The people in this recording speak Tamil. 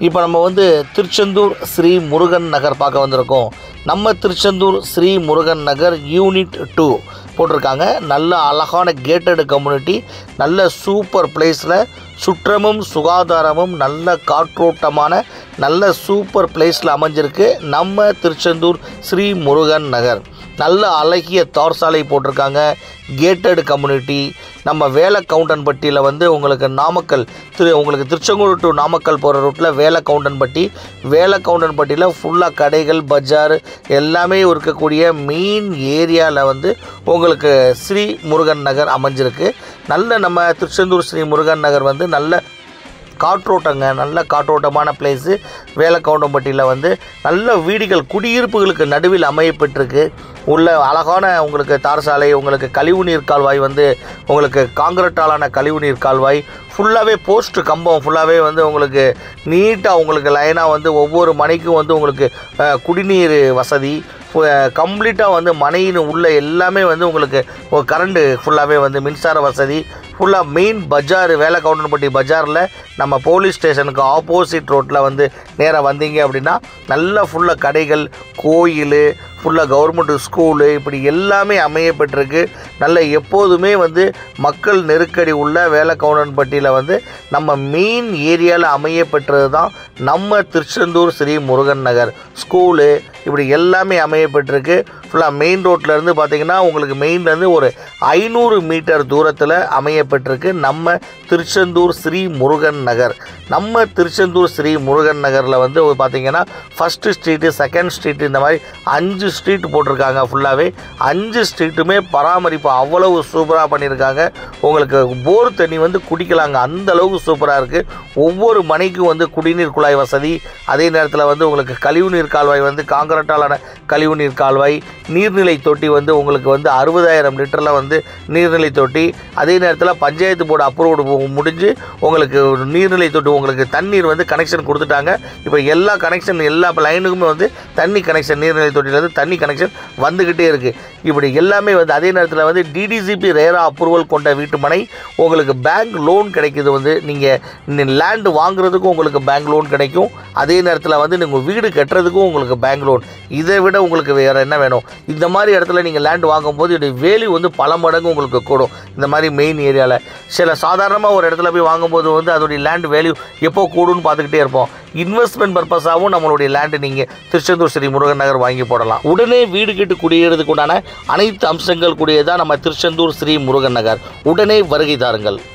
இப்போ நம்ம வந்து திருச்செந்தூர் ஸ்ரீ முருகன் நகர் பார்க்க வந்திருக்கோம் நம்ம திருச்செந்தூர் ஸ்ரீ முருகன் நகர் யூனிட் டூ போட்டிருக்காங்க நல்ல அழகான கேட்டடு கம்யூனிட்டி நல்ல சூப்பர் பிளேஸில் சுற்றமும் சுகாதாரமும் நல்ல காற்றோட்டமான நல்ல சூப்பர் பிளேஸில் அமைஞ்சிருக்கு நம்ம திருச்செந்தூர் ஸ்ரீ முருகன் நகர் நல்ல அழகிய தார் சாலை போட்டிருக்காங்க கேட்டடு கம்யூனிட்டி நம்ம வேலை கவுண்டன்பட்டியில் வந்து உங்களுக்கு நாமக்கல் திரு உங்களுக்கு திருச்செங்கோடு டு நாமக்கல் போகிற ரூட்டில் வேலை கவுண்டன்பட்டி வேலை கவுண்டன்பட்டியில் ஃபுல்லாக கடைகள் பஜார் எல்லாமே இருக்கக்கூடிய மெயின் ஏரியாவில் வந்து உங்களுக்கு ஸ்ரீ முருகன் நகர் அமைஞ்சிருக்கு நல்ல நம்ம திருச்செந்தூர் ஸ்ரீ முருகன் நகர் வந்து நல்ல காற்றோட்டங்க நல்ல காற்றோட்டமான பிளேஸு வேலக்கவுண்டம்பட்டியில் வந்து நல்ல வீடுகள் குடியிருப்புகளுக்கு நடுவில் அமையப்பட்டிருக்கு உள்ள அழகான உங்களுக்கு தார் சாலை உங்களுக்கு கழிவுநீர் கால்வாய் வந்து உங்களுக்கு காங்கிரட்டாலான கழிவுநீர் கால்வாய் ஃபுல்லாகவே போஸ்ட் கம்பம் ஃபுல்லாகவே வந்து உங்களுக்கு நீட்டாக உங்களுக்கு லைனாக வந்து ஒவ்வொரு மனைக்கும் வந்து உங்களுக்கு அஹ், குடிநீர் வசதி கம்ப்ளீட்டாக வந்து மனையின் உள்ள எல்லாமே வந்து உங்களுக்கு ஒரு கரண்ட்டு ஃபுல்லாகவே வந்து மின்சார வசதி ஃபுல்லாக மெயின் பஜார் வேலை கவுண்டன்பட்டி பஜாரில் நம்ம போலீஸ் ஸ்டேஷனுக்கு ஆப்போசிட் ரோட்டில் வந்து நேராக வந்தீங்க அப்படின்னா நல்லா ஃபுல்லாக கடைகள் கோயில் ஃபுல்லாக கவர்மெண்ட் ஸ்கூலு இப்படி எல்லாமே அமையப்பட்டிருக்கு நல்ல எப்போதுமே வந்து மக்கள் நெருக்கடி உள்ள வேலை கவுண்டன்பட்டியில் வந்து நம்ம மெயின் ஏரியாவில் அமையப்பெற்றது தான் நம்ம திருச்செந்தூர் ஸ்ரீ முருகன் நகர் ஸ்கூலு இப்படி எல்லாமே அமையப்பட்டிருக்கு ஃபுல்லாக மெயின் ரோட்லேருந்து பார்த்தீங்கன்னா உங்களுக்கு மெயின்லேருந்து ஒரு ஐநூறு மீட்டர் தூரத்தில் அமையப்பட்டிருக்கு நம்ம திருச்செந்தூர் ஸ்ரீ முருகன் நகர் நம்ம திருச்செந்தூர் ஸ்ரீ முருகன் நகரில் வந்து பார்த்தீங்கன்னா ஃபஸ்ட்டு ஸ்ட்ரீட்டு செகண்ட் ஸ்ட்ரீட் இந்த மாதிரி அஞ்சு ஸ்ட்ரீட் போட்டிருக்காங்க ஃபுல்லாகவே அஞ்சு ஸ்ட்ரீட்டுமே பராமரிப்பு அவ்வளவு சூப்பராக பண்ணியிருக்காங்க உங்களுக்கு போர் தண்ணி வந்து குடிக்கலாங்க அந்த அளவுக்கு சூப்பராக இருக்குது ஒவ்வொரு மனைக்கும் வந்து குடிநீர் குழாய் வசதி அதே நேரத்தில் வந்து உங்களுக்கு கழிவுநீர் கால்வாய் வந்து காங்கிரட்டாலான கழிவுநீர் கால்வாய் நீர்நிலை தொட்டி வந்து உங்களுக்கு வந்து அறுபதாயிரம் லிட்டரில் வந்து நீர்நிலை தொட்டி அதே நேரத்தில் பஞ்சாயத்து போர்டு அப்ரூவ்டு முடிஞ்சு உங்களுக்கு ஒரு நீர்நிலை தொட்டி உங்களுக்கு தண்ணீர் வந்து கனெக்ஷன் கொடுத்துட்டாங்க இப்போ எல்லா கனெக்ஷன் எல்லா லைனுக்குமே வந்து தண்ணி கனெக்ஷன் நீர்நிலை தொட்டியிலேருந்து தண்ணி கனெக்ஷன் வந்துக்கிட்டே இருக்குது இப்படி எல்லாமே வந்து அதே நேரத்தில் வந்து டிடிசிபி ரேரா அப்ரூவல் கொண்ட வீட்டு மனை உங்களுக்கு பேங்க் லோன் கிடைக்குது வந்து நீங்கள் லேண்டு வாங்குறதுக்கும் உங்களுக்கு பேங்க் லோன் கிடைக்கும் அதே நேரத்தில் வந்து நீங்கள் வீடு கட்டுறதுக்கும் உங்களுக்கு பேங்க் லோன் இதை விட உங்களுக்கு வேறு என்ன வேணும் இந்த மாதிரி இடத்துல நீங்கள் லேண்ட் வாங்கும்போது இதோடைய வேல்யூ வந்து பல மடங்கு உங்களுக்கு கூடும் இந்த மாதிரி மெயின் ஏரியாவில் சில சாதாரணமாக ஒரு இடத்துல போய் வாங்கும்போது வந்து அதோடைய லேண்ட் வேல்யூ எப்போ கூடும்னு பார்த்துக்கிட்டே இருப்போம் இன்வெஸ்ட்மெண்ட் பர்பஸாகவும் நம்மளுடைய லேண்டு நீங்கள் திருச்செந்தூர் ஸ்ரீ முருகன் நகர் வாங்கி போடலாம் உடனே வீடு கட்டு குடியேறதுக்கு உண்டான அனைத்து அம்சங்கள் கூடியதான் நம்ம திருச்செந்தூர் ஸ்ரீ முருகன் நகர் உடனே வருகை தாருங்கள்